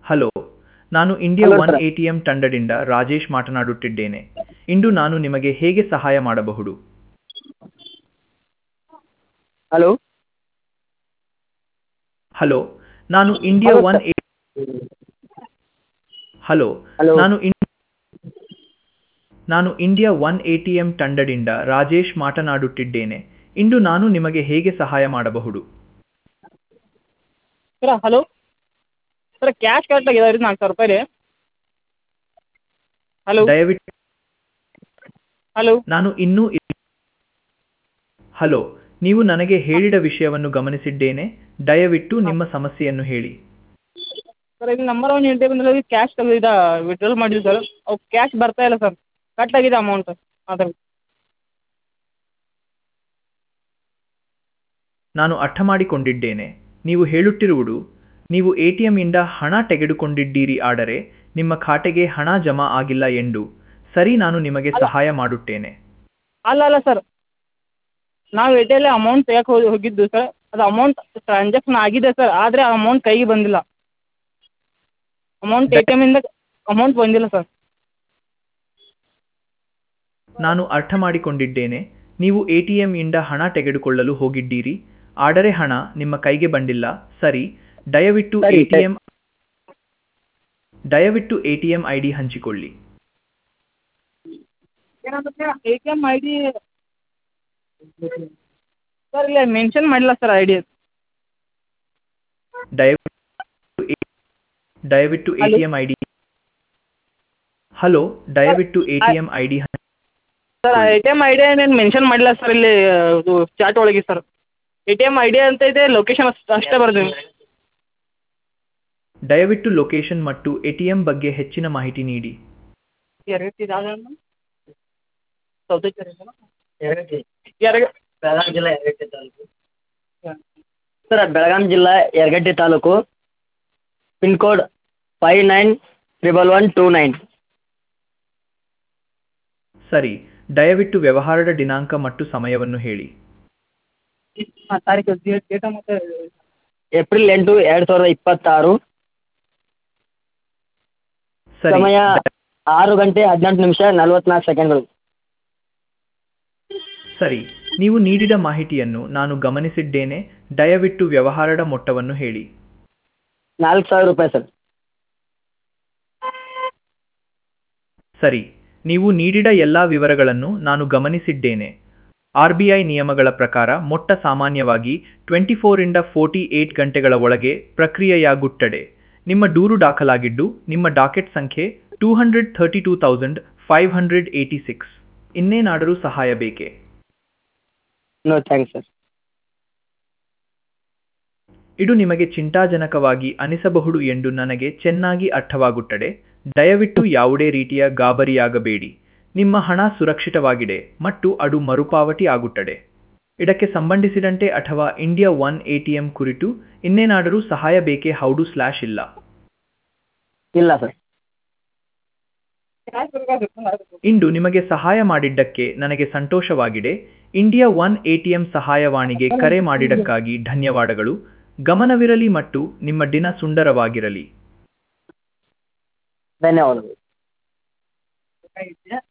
Hello ನಾನು India Hello, one sir. A T M ತಂಡದಿಂದ ರಾಜೇಶ್ ಮಾತನಾಡುತ್ತಿದ್ದೇನೆ ಇಂದು ನಾನು ನಿಮಗೆ ಹೇಗೆ ಸಹಾಯ ಮಾಡಬಹುದು ಹಲೋ ಹಲೋ ನಾನು India Hello, one sir. Hello Hello. ನಾನು ಇನ್- ನಾನು India one A T M ತಂಡದಿಂದ ರಾಜೇಶ್ ಮಾತನಾಡುತ್ತಿದ್ದೇನೆ ಇಂದು ನಾನು ನಿಮಗೆ ಹೇಗೆ ಸಹಾಯ ಮಾಡಬಹುದು sir hello sir cash correct ಆಗಿದೆ ರೀ ನಾಲ್ಕು ಸಾವಿರ ರೂಪಾಯಿ ರೀ ಹಲೋ ದಯವಿಟ್ಟು ಹಲೋ ನಾನು ಇನ್ನೂ ಇ- ಹಲೋ ನೀವು ನನಗೆ ಹೇಳಿದ ವಿಷಯವನ್ನು ಗಮನಿಸಿದ್ದೇನೆ ದಯವಿಟ್ಟು ನಿಮ್ಮ ಸಮಸ್ಯೆಯನ್ನು ಹೇಳಿ ಸರ್ ಇದು ನಂಬರ್ ಒನ್ ಇಂಡಿಯಾ ಬಂದಿಲ್ಲ ಕ್ಯಾಶ್ ಇದು ವಿಡ್ರಾಲ್ ಮಾಡಿದ್ವಿ ಸರ್ ಅವು ಕ್ಯಾಶ್ ಬರ್ತಾ ಇಲ್ಲ ಸರ್ ಕಟ್ ಆಗಿದೆ ಅಮೌಂಟ್ ಅದ್ರ ನಾನು ಅರ್ಥ ಮಾಡಿಕೊಂಡಿದ್ದೇನೆ ನೀವು ಹೇಳುತ್ತಿರುವುದು ನೀವು ಎ ಟಿ ಇಂದ ಹಣ ತೆಗೆದುಕೊಂಡಿದ್ದೀರಿ ಆದರೆ ನಿಮ್ಮ ಖಾತೆಗೆ ಹಣ ಜಮಾ ಆಗಿಲ್ಲ ಎಂದು ಸರಿ ನಾನು ನಿಮಗೆ ಸಹಾಯ ಮಾಡುತ್ತೇನೆ ಅಲ್ಲ ಅಲ್ಲ ಸರ್ ನಾವು ಎ ಟಿ ಎಲ್ಲಿ ಅಮೌಂಟ್ ತೆಗಿಯಕ್ಕೆ ಹೋಗಿ ಹೋಗಿದ್ದು ಸರ್ ಅದು ಅಮೌಂಟ್ ಟ್ರಾನ್ಸಾಕ್ಷನ್ ಆಗಿದೆ ಸರ್ ಆದರೆ ಆ ಅಮೌಂಟ್ ಕೈಗೆ ಬಂದಿಲ್ಲ ಅಮೌಂಟ್ ಎ ಟಿ ಎಮ್ಮಿಂದ ಅಮೌಂಟ್ ಬಂದಿಲ್ಲ ಸರ್ ನಾನು ಅರ್ಥ ಮಾಡಿಕೊಂಡಿದ್ದೇನೆ ನೀವು ಎ ಟಿ ಇಂದ ಹಣ ತೆಗೆದುಕೊಳ್ಳಲು ಹೋಗಿದ್ದೀರಿ ಆದರೆ ಹಣ ನಿಮ್ಮ ಕೈಗೆ ಬಂದಿಲ್ಲ ಸರಿ ದಯವಿಟ್ಟು ಸರಿ, ಎ ಟಿ ಎಂ ದಯವಿಟ್ಟು A T M I D ಹಂಚಿಕೊಳ್ಳಿ A T M I D sir ಇಲ್ಲ ಮೆನ್ಷನ್ ಮಾಡಿಲ್ಲ ಸರ್ ಐ ಡಿ ದಯವಿಟ್ಟು ಎ- ದಯವಿಟ್ಟು A Hello? T M I D hello ದಯವಿಟ್ಟು A T M I D sir A T M I D ಏನೇನು mention ಮಾಡಿಲ್ಲ sir ಇಲ್ಲಿ ಇದು chat ಒಳಗೆ sir A T M I D ಅಂತ ಇದೆ ಲೊಕೇಶನ್ ಅಷ್ಟು ಅಷ್ಟೇ ಬರ್ದೀನಿ ದಯವಿಟ್ಟು ಲೊಕೇಶನ್ ಮತ್ತು ಎ ಟಿ ಎಂ ಬಗ್ಗೆ ಹೆಚ್ಚಿನ ಮಾಹಿತಿ ನೀಡಿ ಎರಡು ಬೆಳಗಾಂ ಜಿಲ್ಲಾ ಯರಗಟ್ಟಿ ತಾಲೂಕು ಸರ್ ಬೆಳಗಾಂ ಜಿಲ್ಲಾ Yaragatti taluk pin code five nine triple one two nine ಸರಿ ದಯವಿಟ್ಟು ವ್ಯವಹಾರದ ದಿನಾಂಕ ಮತ್ತು ಸಮಯವನ್ನು ಹೇಳಿ ಹಾಂ ತಾರೀಕು ಡೇಟ ಮತ್ತು ಏಪ್ರಿಲ್ ಎಂಟು ಎರಡು ಸಾವಿರದ ಇಪ್ಪತ್ತಾರು ಸರಿ ಸಮಯ ಆರು ಗಂಟೆ ಹದಿನೆಂಟು ನಿಮಿಷ ನಲವತ್ನಾಲ್ಕು ಸೆಕೆಂಡ್ಗಳು ಸರಿ ನೀವು ನೀಡಿದ ಮಾಹಿತಿಯನ್ನು ನಾನು ಗಮನಿಸಿದ್ದೇನೆ ದಯವಿಟ್ಟು ವ್ಯವಹಾರದ ಮೊತ್ತವನ್ನು ಹೇಳಿ ನಾಲ್ಕು ಸಾವಿರ ರೂಪಾಯಿ ಸರ್ ಸರಿ ನೀವು ನೀಡಿದ ಎಲ್ಲಾ ವಿವರಗಳನ್ನು ನಾನು ಗಮನಿಸಿದ್ದೇನೆ ಆರ್ ಬಿ ಐ ನಿಯಮಗಳ ಪ್ರಕಾರ ಮೊಟ್ಟ ಸಾಮಾನ್ಯವಾಗಿ ಟ್ವೆಂಟಿ ಫೋರಿಂದ ಫೋರ್ಟಿ ಏಟ್ ಗಂಟೆಗಳ ಒಳಗೆ ಪ್ರಕ್ರಿಯೆಯಾಗುತ್ತದೆ ನಿಮ್ಮ ದೂರು ದಾಖಲಾಗಿದ್ದು ನಿಮ್ಮ ಡಾಕೆಟ್ ಸಂಖ್ಯೆ two hundred thirty two thousand five hundred eighty six ಇನ್ನೇನಾದರೂ ಸಹಾಯ ಬೇಕೇ ನೋ ಥ್ಯಾಂಕ್ಸ್ ಸರ್ ಇದು ನಿಮಗೆ ಚಿಂತಾಜನಕವಾಗಿ ಅನಿಸಬಹುದು ಎಂದು ನನಗೆ ಚೆನ್ನಾಗಿ ಅರ್ಥವಾಗುತ್ತದೆ ದಯವಿಟ್ಟು ಯಾವುದೇ ರೀತಿಯ ಗಾಬರಿಯಾಗಬೇಡಿ ನಿಮ್ಮ ಹಣ ಸುರಕ್ಷಿತವಾಗಿದೆ ಮತ್ತು ಅದು ಮರುಪಾವತಿ ಆಗುತ್ತದೆ ಇದಕ್ಕೆ ಸಂಬಂಧಿಸಿದಂತೆ ಅಥವಾ India one A T M ಕುರಿತು ಇನ್ನೇನಾದರೂ ಸಹಾಯ ಬೇಕೇ ಹೌದು ಸ್ಲ್ಯಾಶ್ ಇಲ್ಲ ಇಲ್ಲ ಸರ್ ಇಂದು ನಿಮಗೆ ಸಹಾಯ ಮಾಡಿದ್ದಕ್ಕೆ ನನಗೆ ಸಂತೋಷವಾಗಿದೆ India one A T M ಸಹಾಯವಾಣಿಗೆ ಕರೆ ಮಾಡಿದ್ದಕ್ಕಾಗಿ ಧನ್ಯವಾದಗಳು ಗಮನವಿರಲಿ ಮತ್ತು ನಿಮ್ಮ ದಿನ ಸುಂದರವಾಗಿರಲಿ ಧನ್ಯವಾದಗಳು